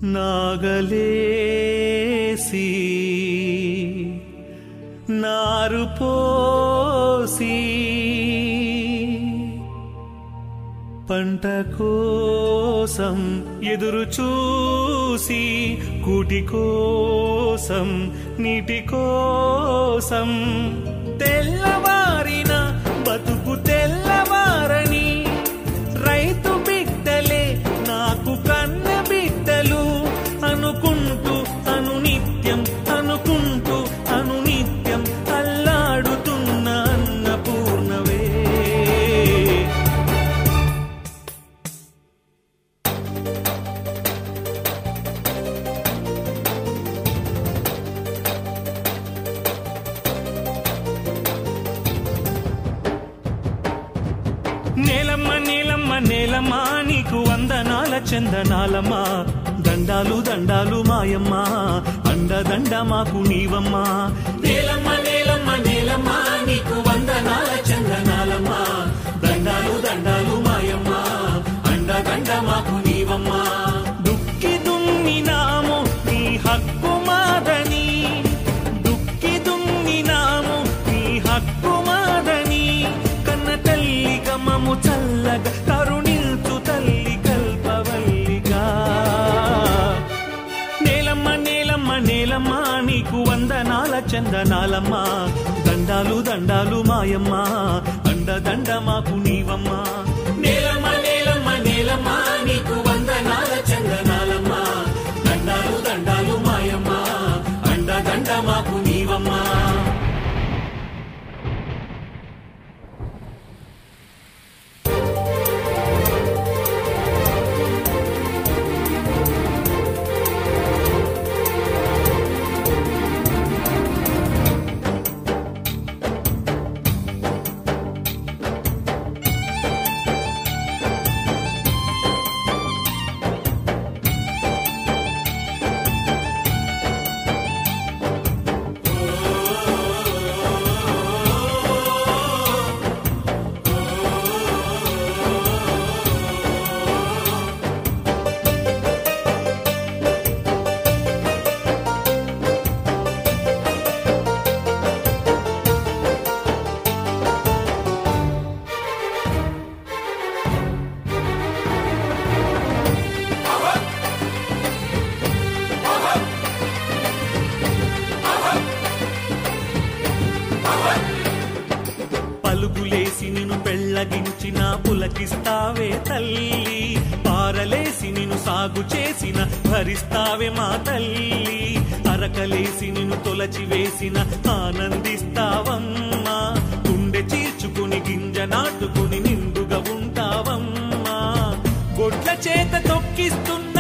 నాగలేసి నారు పోసి పంట కోసం ఎదురు చూసి కూటి కోసం నీటి కోసం తెల్లవారిన బతుకు తెల్లవారని రైతు బిడ్డలే నాకు కన్న బిడ్డలు అనుకుంటూ అనునిత్యం అనుకుంటూ అనునిత్యం అల్లాడుతున్న అన్నపూర్ణవే నేలమ్మ నేలమ్మ నేలమ్మ నీకు వందనాల చందనాలమ్మ దండాలు దండాలు మాయమ్మ అండదండ మాకు నీవమ్మ నేలమ్మ నేలమ్మ నేలమ్మ నీకు వందనాల చందనాలమ్మ దండాలు దండాలు మాయమ్మ అండదండ మాకు నీవమ్మ దుక్కి దున్నినాము నీ హక్కు మాదని దుక్కి దున్నినాము నీ హక్కు మాదని కన్న తల్లి గమము చల్లగా కరుణిల్చు తల్లి కల్పవల్లిగా నేలమ్మ నేలమ్మ నేలమ్మ నీకు వందనాల చందనాలమ్మ దండాలు దండాలు మాయమ్మ అండదండ మాకు నీవమ్మ నేలమ్మ నేలమ్మ నేలమ్మ నీకు వందనాల చందనాలమ్మ దండాలు దండాలు మాయమ్మ అండదండ మాకు నీవమ్మ పలుకులేసి నిన్ను పెళ్ళగించిన పులకిస్తావే తల్లి పారలేసి నిన్ను సాగు చేసిన భరిస్తావే మా తల్లి అరకలేసి నిన్ను తొలచి వేసిన ఆనందిస్తావమ్మా గుండె చీల్చుకుని గింజ నాటుకుని నిండుగా ఉంటావమ్మా గొడ్ల చేత తొక్కిస్తున్న